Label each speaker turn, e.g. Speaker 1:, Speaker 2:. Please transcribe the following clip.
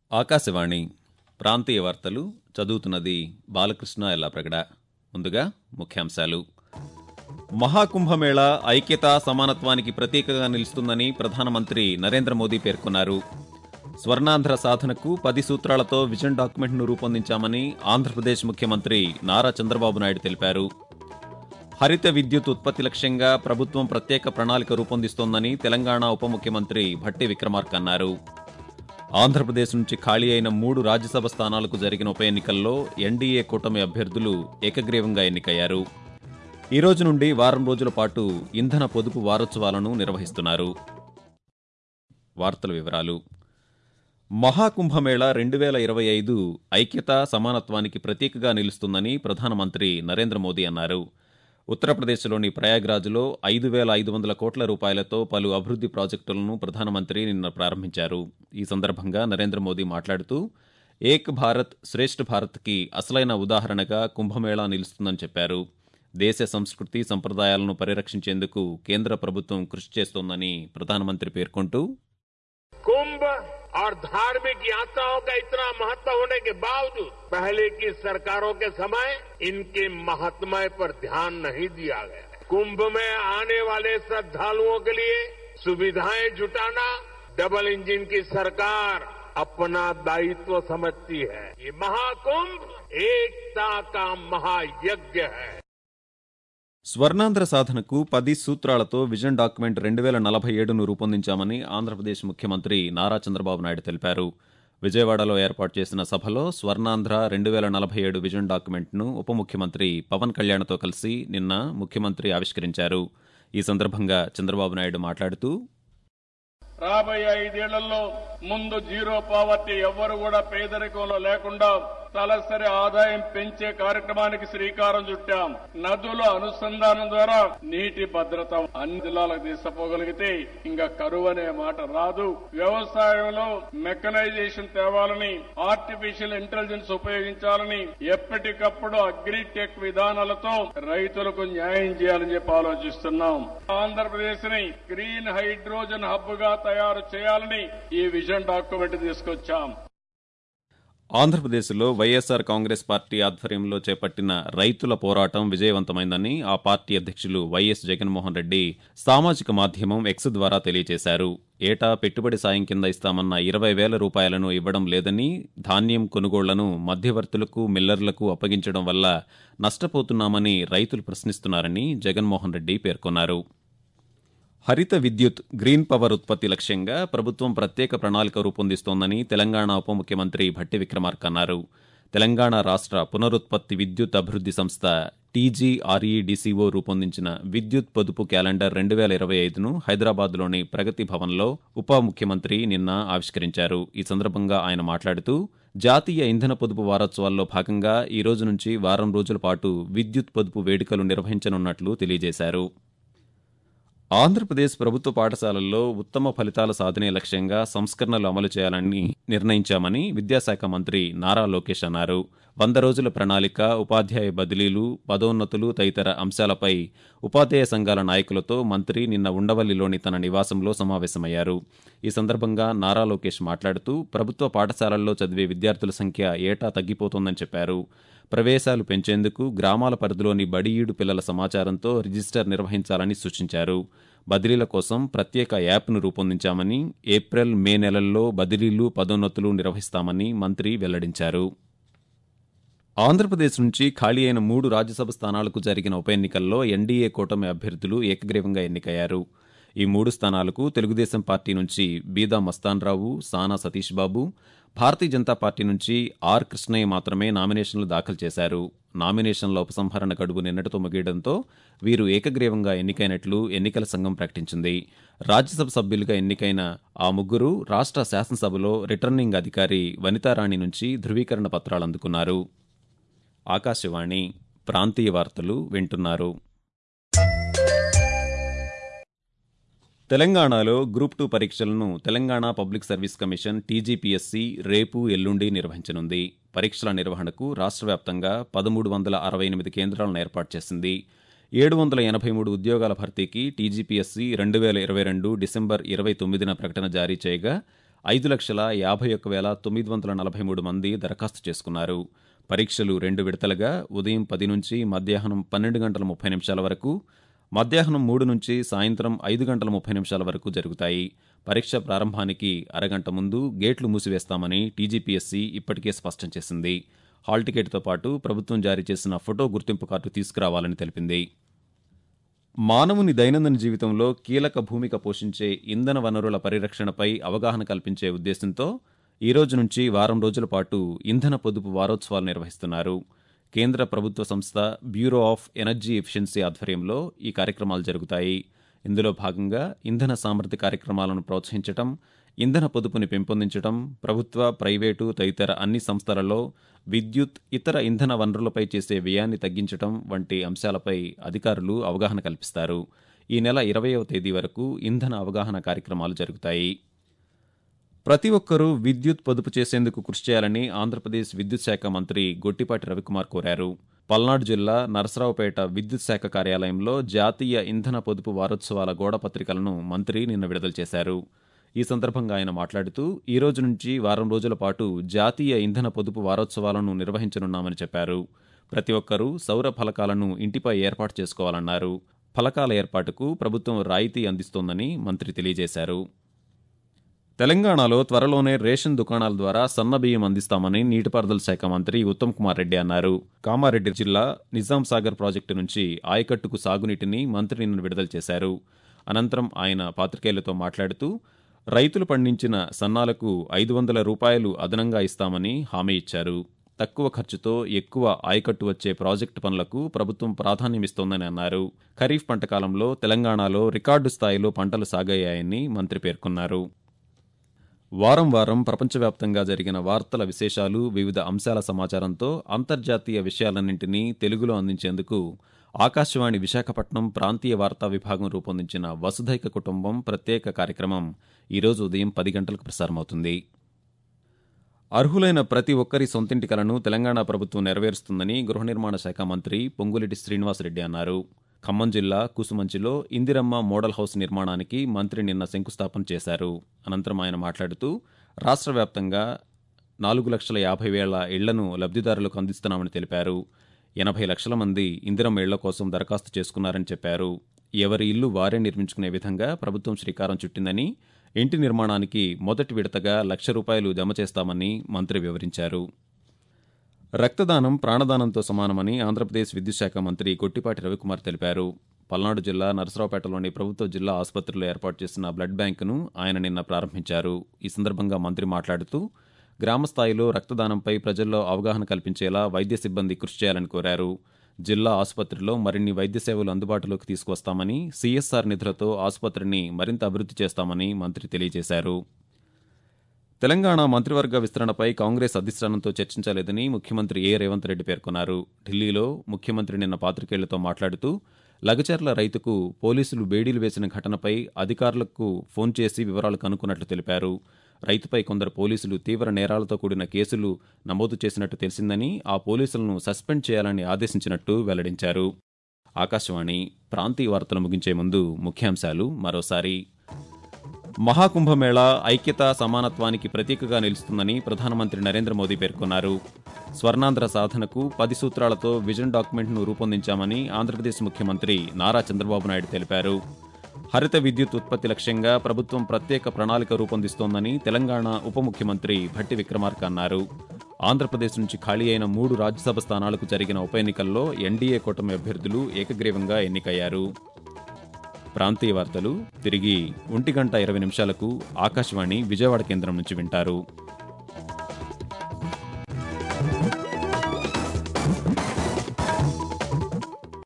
Speaker 1: ఆకాశవాణి ప్రాంతీయ వార్తలు చదువుతున్నది బాలకృష్ణ ఎల్లాప్రగడ ముందుగా ముఖ్యాంశాలు మహాకుంభమేళా ఐక్యత సమానత్వానికి ప్రతీకగా నిలుస్తుందని ప్రధానమంత్రి నరేంద్ర మోదీ పేర్కొన్నారు స్వర్ణాంధ్ర సాధనకు పది సూత్రాలతో విజన్ డాక్యుమెంట్ను రూపొందించామని ఆంధ్రప్రదేశ్ ముఖ్యమంత్రి నారా చంద్రబాబు నాయుడు తెలిపారు హరిత విద్యుత్ ఉత్పత్తి లక్ష్యంగా ప్రభుత్వం ప్రత్యేక ప్రణాళిక రూపొందిస్తోందని తెలంగాణ ఉప ముఖ్యమంత్రి భట్టి విక్రమార్క అన్నారు ఆంధ్రప్రదేశ్ నుంచి ఖాళీ అయిన మూడు రాజ్యసభ స్థానాలకు జరిగిన ఉప ఎన్నికల్లో ఎన్డీఏ కూటమి అభ్యర్థులు ఏకగ్రీవంగా ఎన్నికయ్యారు ఈ రోజు నుండి వారం రోజుల పాటు ఇంధన పొదుపు వారోత్సవాలను నిర్వహిస్తున్నారు వార్తల వివరాలు మహాకుంభమేళా రెండు వేల ఇరవై ఐదు ఐక్యత సమానత్వానికి ప్రతీకగా నిలుస్తుందని ప్రధానమంత్రి నరేంద్ర మోదీ అన్నారు ఉత్తరప్రదేశ్లోని ప్రయాగ్రాజ్లో ఐదు వేల ఐదు వందల కోట్ల రూపాయలతో పలు అభివృద్ధి ప్రాజెక్టులను ప్రధానమంత్రి నిన్న ప్రారంభించారు ఈ సందర్భంగా నరేంద్ర మోదీ మాట్లాడుతూ ఏక్ భారత్ శ్రేష్ఠ భారత్కి అసలైన ఉదాహరణగా కుంభమేళా నిలుస్తుందని చెప్పారు దేశ సంస్కృతి సంప్రదాయాలను పరిరక్షించేందుకు కేంద్ర ప్రభుత్వం కృషి చేస్తోందని ప్రధానమంత్రి పేర్కొంటూ
Speaker 2: कुंभ और धार्मिक यात्राओं का इतना महत्व होने के बावजूद पहले की सरकारों के समय इनके महात्म्य पर ध्यान नहीं दिया गया कुंभ में आने वाले श्रद्धालुओं के लिए सुविधाएं जुटाना डबल इंजन की सरकार अपना दायित्व समझती है ये महाकुंभ एकता का महायज्ञ है
Speaker 1: స్వర్ణాంధ్ర సాధనకు పది సూత్రాలతో విజన్ డాక్యుమెంట్ రెండు వేల నలభై ఏడును రూపొందించామని ఆంధ్రప్రదేశ్ ముఖ్యమంత్రి నారా చంద్రబాబు నాయుడు తెలిపారు విజయవాడలో ఏర్పాటు చేసిన సభలో స్వర్ణాంధ్ర రెండు వేల నలభై ఏడు విజన్ డాక్యుమెంట్ను ఉప ముఖ్యమంత్రి పవన్ కళ్యాణ్తో కలిసి నిన్న ముఖ్యమంత్రి ఆవిష్కరించారు ఈ సందర్భంగా చంద్రబాబు నాయుడు మాట్లాడుతూ
Speaker 3: రాబోయే ఐదేళ్లలో ముందు జీరో పావర్టీ ఎవ్వరు కూడా పేదరికంలో లేకుండా తలసరి ఆదాయం పెంచే కార్యక్రమానికి శ్రీకారం చుట్టాం నదుల అనుసంధానం ద్వారా నీటి భద్రత అన్ని జిల్లాలకు తీసుకుపోగలిగితే ఇంకా కరువు అనే మాట రాదు వ్యవసాయంలో మెకనైజేషన్ తేవాలని ఆర్టిఫిషియల్ ఇంటెలిజెన్స్ ఉపయోగించాలని ఎప్పటికప్పుడు అగ్రిటెక్ విధానాలతో రైతులకు న్యాయం చేయాలని చెప్పి ఆలోచిస్తున్నాం ఆంధ్రప్రదేశ్ ని గ్రీన్ హైడ్రోజన్ హబ్ గా తయారు చేయాలని ఈ విజన్ డాక్యుమెంట్ తీసుకొచ్చాం
Speaker 1: ఆంధ్రప్రదేశ్లో వైఎస్సార్ కాంగ్రెస్ పార్టీ ఆధ్వర్యంలో చేపట్టిన రైతుల పోరాటం విజయవంతమైందని ఆ పార్టీ అధ్యక్షులు వైఎస్ జగన్మోహన్ రెడ్డి సామాజిక మాధ్యమం ఎక్స్ ద్వారా తెలియజేశారు ఏటా పెట్టుబడి సాయం కింద ఇస్తామన్న ఇరవై వేల రూపాయలను ఇవ్వడం లేదని ధాన్యం కొనుగోళ్లను మధ్యవర్తులకు మిల్లర్లకు అప్పగించడం వల్ల నష్టపోతున్నామని రైతులు ప్రశ్నిస్తున్నారని జగన్మోహన్ రెడ్డి పేర్కొన్నారు హరిత విద్యుత్ గ్రీన్ పవర్ ఉత్పత్తి లక్ష్యంగా ప్రభుత్వం ప్రత్యేక ప్రణాళిక రూపొందిస్తోందని తెలంగాణ ఉప ముఖ్యమంత్రి భట్టి విక్రమార్క అన్నారు తెలంగాణ రాష్ట్ర పునరుత్పత్తి విద్యుత్ అభివృద్ధి సంస్థ టీజీఆర్ఈడిసిఓ రూపొందించిన విద్యుత్ పొదుపు క్యాలెండర్ రెండు వేల ఇరవై ఐదును హైదరాబాద్లోని ప్రగతి భవన్లో ఉప ముఖ్యమంత్రి నిన్న ఆవిష్కరించారు ఈ సందర్భంగా ఆయన మాట్లాడుతూ జాతీయ ఇంధన పొదుపు వారోత్సవాల్లో భాగంగా ఈ రోజు నుంచి వారం రోజుల పాటు విద్యుత్ పొదుపు వేడుకలు నిర్వహించనున్నట్లు తెలియజేశారు ఆంధ్రప్రదేశ్ ప్రభుత్వ పాఠశాలల్లో ఉత్తమ ఫలితాల సాధనే లక్ష్యంగా సంస్కరణలు అమలు చేయాలని నిర్ణయించామని విద్యాశాఖ మంత్రి నారా లోకేష్ అన్నారు వంద రోజుల ప్రణాళిక ఉపాధ్యాయ బదిలీలు పదోన్నతులు తదితర అంశాలపై ఉపాధ్యాయ సంఘాల నాయకులతో మంత్రి నిన్న ఉండవల్లిలోని తన నివాసంలో సమావేశమయ్యారు ఈ సందర్భంగా నారా లోకేష్ మాట్లాడుతూ ప్రభుత్వ పాఠశాలల్లో చదివే విద్యార్థుల సంఖ్య ఏటా తగ్గిపోతోందని చెప్పారు ప్రవేశాలు పెంచేందుకు గ్రామాల పరిధిలోని బడిఈడు పిల్లల సమాచారంతో రిజిస్టర్ నిర్వహించాలని సూచించారు బదిలీల కోసం ప్రత్యేక యాప్ను రూపొందించామని ఏప్రిల్ మే నెలల్లో బదిలీలు పదోన్నతులు నిర్వహిస్తామని మంత్రి వెల్లడించారు ఆంధ్రప్రదేశ్ నుంచి ఖాళీ అయిన మూడు రాజ్యసభ స్థానాలకు జరిగిన ఉప ఎన్నికల్లో ఎన్డీఏ కూటమి అభ్యర్థులు ఏకగ్రీవంగా ఎన్నికయ్యారు ఈ మూడు స్థానాలకు తెలుగుదేశం పార్టీ నుంచి బీదా మస్తాన్రావు సానా సతీష్ బాబు భారతీయ జనతా పార్టీ నుంచి ఆర్ కృష్ణయ్య మాత్రమే నామినేషన్లు దాఖలు చేశారు నామినేషన్ల ఉపసంహరణ గడువు నిన్నటితో ముగియడంతో వీరు ఏకగ్రీవంగా ఎన్నికైనట్లు ఎన్నికల సంఘం ప్రకటించింది రాజ్యసభ సభ్యులుగా ఎన్నికైన ఆ ముగ్గురు రాష్ట్ర శాసనసభలో రిటర్నింగ్ అధికారి వనితారాణి నుంచి ధృవీకరణ పత్రాలు అందుకున్నారు ఆకాశవాణి ప్రాంతీయ వార్తలు వింటున్నారు తెలంగాణలో గ్రూప్ టూ పరీక్షలను Telangana public service commission TGPSC రేపు ఎల్లుండి నిర్వహించనుంది పరీక్షల నిర్వహణకు రాష్ట్ర వ్యాప్తంగా పదమూడు వందల అరవై ఎనిమిది కేంద్రాలను ఏర్పాటు చేసింది ఏడు వందల ఎనభై మూడు ఉద్యోగాల భర్తీకి టీజీపీఎస్సీ రెండు వేల ఇరవై రెండు డిసెంబర్ ఇరవై తొమ్మిదిన ప్రకటన జారీ చేయగా ఐదు లక్షల యాభై ఒక్క వేల తొమ్మిది వందల నలభై మూడు మంది దరఖాస్తు చేసుకున్నారు పరీక్షలు రెండు విడతలుగా ఉదయం పది నుంచి మధ్యాహ్నం పన్నెండు గంటల ముప్పై నిమిషాల వరకు మధ్యాహ్నం మూడు నుంచి సాయంత్రం ఐదు గంటల ముప్పై నిమిషాల వరకు జరుగుతాయి పరీక్ష ప్రారంభానికి అరగంట ముందు గేట్లు మూసివేస్తామని టీజీపీఎస్సీ ఇప్పటికే స్పష్టం చేసింది హాల్ టికెట్తో పాటు ప్రభుత్వం జారీ చేసిన ఫోటో గుర్తింపు కార్డు తీసుకురావాలని తెలిపింది మానవుని దైనందిన జీవితంలో కీలక భూమిక పోషించే ఇంధన వనరుల పరిరక్షణపై అవగాహన కల్పించే ఉద్దేశంతో ఈ రోజు నుంచి వారం రోజుల పాటు ఇంధన పొదుపు వారోత్సవాలు నిర్వహిస్తున్నారు కేంద్ర ప్రభుత్వ సంస్థ బ్యూరో ఆఫ్ ఎనర్జీ ఎఫిషియన్సీ ఆధ్వర్యంలో ఈ కార్యక్రమాలు జరుగుతాయి ఇందులో భాగంగా ఇంధన సామర్థ్య కార్యక్రమాలను ప్రోత్సహించడం ఇంధన పొదుపుని పెంపొందించడం ప్రభుత్వ ప్రైవేటు తదితర అన్ని సంస్థలలో విద్యుత్ ఇతర ఇంధన వనరులపై చేసే వ్యయాన్ని తగ్గించడం వంటి అంశాలపై అధికారులు అవగాహన కల్పిస్తారు ఈ నెల ఇరవయవ తేదీ వరకు ఇంధన అవగాహన కార్యక్రమాలు జరుగుతాయి ప్రతి ఒక్కరూ విద్యుత్ పొదుపు చేసేందుకు కృషి చేయాలని ఆంధ్రప్రదేశ్ విద్యుత్ శాఖ మంత్రి గొట్టిపాటి రవికుమార్ కోరారు పల్నాడు జిల్లా నరసరావుపేట విద్యుత్ శాఖ కార్యాలయంలో జాతీయ ఇంధన పొదుపు వారోత్సవాల గోడ పత్రికలను మంత్రి నిన్న విడుదల చేశారు ఈ సందర్భంగా ఆయన మాట్లాడుతూ ఈ రోజు నుంచి వారం రోజుల పాటు జాతీయ ఇంధన పొదుపు వారోత్సవాలను నిర్వహించనున్నామని చెప్పారు ప్రతి ఒక్కరూ సౌర ఫలకాలను ఇంటిపై ఏర్పాటు చేసుకోవాలన్నారు ఫలకాల ఏర్పాటుకు ప్రభుత్వం రాయితీ అందిస్తోందని మంత్రి తెలియజేశారు తెలంగాణలో త్వరలోనే రేషన్ దుకాణాల ద్వారా సన్నబియ్యం అందిస్తామని నీటిపారుదల శాఖ మంత్రి ఉత్తమ్ కుమార్ రెడ్డి అన్నారు కామారెడ్డి జిల్లా నిజాం సాగర్ ప్రాజెక్టు నుంచి ఆయకట్టుకు సాగునీటిని మంత్రి నిన్న విడుదల చేశారు అనంతరం ఆయన పాత్రికేయులతో మాట్లాడుతూ రైతులు పండించిన సన్నాలకు ఐదు వందల రూపాయలు అదనంగా ఇస్తామని హామీ ఇచ్చారు తక్కువ ఖర్చుతో ఎక్కువ ఆయకట్టు వచ్చే ప్రాజెక్టు పనులకు ప్రభుత్వం ప్రాధాన్యమిస్తోందని అన్నారు ఖరీఫ్ పంట కాలంలో తెలంగాణలో రికార్డు స్థాయిలో పంటలు సాగయ్యాయని మంత్రి పేర్కొన్నారు వారం వారం ప్రపంచవ్యాప్తంగా జరిగిన వార్తల విశేషాలు వివిధ అంశాల సమాచారంతో అంతర్జాతీయ విషయాలన్నింటినీ తెలుగులో అందించేందుకు ఆకాశవాణి విశాఖపట్నం ప్రాంతీయ వార్తా విభాగం రూపొందించిన వసుధైక కుటుంబం ప్రత్యేక కార్యక్రమం ఈరోజు ఉదయం పది గంటలకు ప్రసారమవుతుంది అర్హులైన ప్రతి ఒక్కరి సొంతింటి కలను తెలంగాణ ప్రభుత్వం నెరవేరుస్తుందని గృహ నిర్మాణ శాఖ మంత్రి పొంగులేటి శ్రీనివాసరెడ్డి అన్నారు ఖమ్మం జిల్లా కుసుమంచిలో ఇందిరమ్మ మోడల్ హౌస్ నిర్మాణానికి మంత్రి నిన్న శంకుస్థాపన చేశారు అనంతరం ఆయన మాట్లాడుతూ రాష్ట్ర వ్యాప్తంగా నాలుగు లక్షల యాభై వేల ఇళ్లను లబ్ధిదారులకు అందిస్తున్నామని తెలిపారు ఎనభై లక్షల మంది ఇందిరమ్మ ఇళ్ల కోసం దరఖాస్తు చేసుకున్నారని చెప్పారు ఎవరి ఇల్లు వారే నిర్మించుకునే విధంగా ప్రభుత్వం శ్రీకారం చుట్టిందని ఇంటి నిర్మాణానికి మొదటి విడతగా లక్ష రూపాయలు జమ చేస్తామని మంత్రి వివరించారు రక్తదానం ప్రాణదానంతో సమానమని ఆంధ్రప్రదేశ్ విద్యుత్ శాఖ మంత్రి కొట్టిపాటి రవికుమార్ తెలిపారు పల్నాడు జిల్లా నరసరావుపేటలోని ప్రభుత్వ జిల్లా ఆసుపత్రిలో ఏర్పాటు చేసిన బ్లడ్ బ్యాంకును ఆయన నిన్న ప్రారంభించారు ఈ సందర్భంగా మంత్రి మాట్లాడుతూ గ్రామ స్థాయిలో రక్తదానంపై ప్రజల్లో అవగాహన కల్పించేలా వైద్య సిబ్బంది కృషి చేయాలని కోరారు జిల్లా ఆసుపత్రిలో మరిన్ని వైద్య సేవలు అందుబాటులోకి తీసుకొస్తామని సీఎస్ఆర్ నిధులతో ఆసుపత్రిని మరింత అభివృద్ధి చేస్తామని మంత్రి తెలియజేశారు తెలంగాణ మంత్రివర్గ విస్తరణపై కాంగ్రెస్ అధిష్టానంతో చర్చించలేదని ముఖ్యమంత్రి ఏ రేవంత్ రెడ్డి పేర్కొన్నారు ఢిల్లీలో ముఖ్యమంత్రి నిన్న పాత్రికేయులతో మాట్లాడుతూ లగచర్ల రైతుకు పోలీసులు బేడీలు వేసిన ఘటనపై అధికారులకు ఫోన్ చేసి వివరాలు కనుక్కున్నట్లు తెలిపారు రైతుపై కొందరు పోలీసులు తీవ్ర నేరాలతో కూడిన కేసులు నమోదు చేసినట్టు తెలిసిందని ఆ పోలీసులను సస్పెండ్ చేయాలని ఆదేశించినట్టు వెల్లడించారు ఆకాశవాణి ప్రాంతీయ వార్తలు ముగించే ముందు ముఖ్యాంశాలు మరోసారి మహాకుంభమేళా ఐక్యత సమానత్వానికి ప్రతీకగా నిలుస్తుందని ప్రధానమంత్రి నరేంద్ర మోదీ పేర్కొన్నారు స్వర్ణాంధ్ర సాధనకు పది సూత్రాలతో విజన్ డాక్యుమెంట్ను రూపొందించామని ఆంధ్రప్రదేశ్ ముఖ్యమంత్రి నారా చంద్రబాబు నాయుడు తెలిపారు హరిత విద్యుత్ ఉత్పత్తి లక్ష్యంగా ప్రభుత్వం ప్రత్యేక ప్రణాళిక రూపొందిస్తోందని తెలంగాణ ఉప ముఖ్యమంత్రి భట్టి విక్రమార్క అన్నారు ఆంధ్రప్రదేశ్ నుంచి ఖాళీ అయిన మూడు రాజ్యసభ స్థానాలకు జరిగిన ఉప ఎన్నికల్లో ఎన్డీఏ కూటమి అభ్యర్థులు ఏకగ్రీవంగా ఎన్నికయ్యారు ప్రాంతీయ వార్తలు తిరిగి ఒంటి గంట ఇరవై నిమిషాలకు ఆకాశవాణి విజయవాడ కేంద్రం నుంచి వింటారు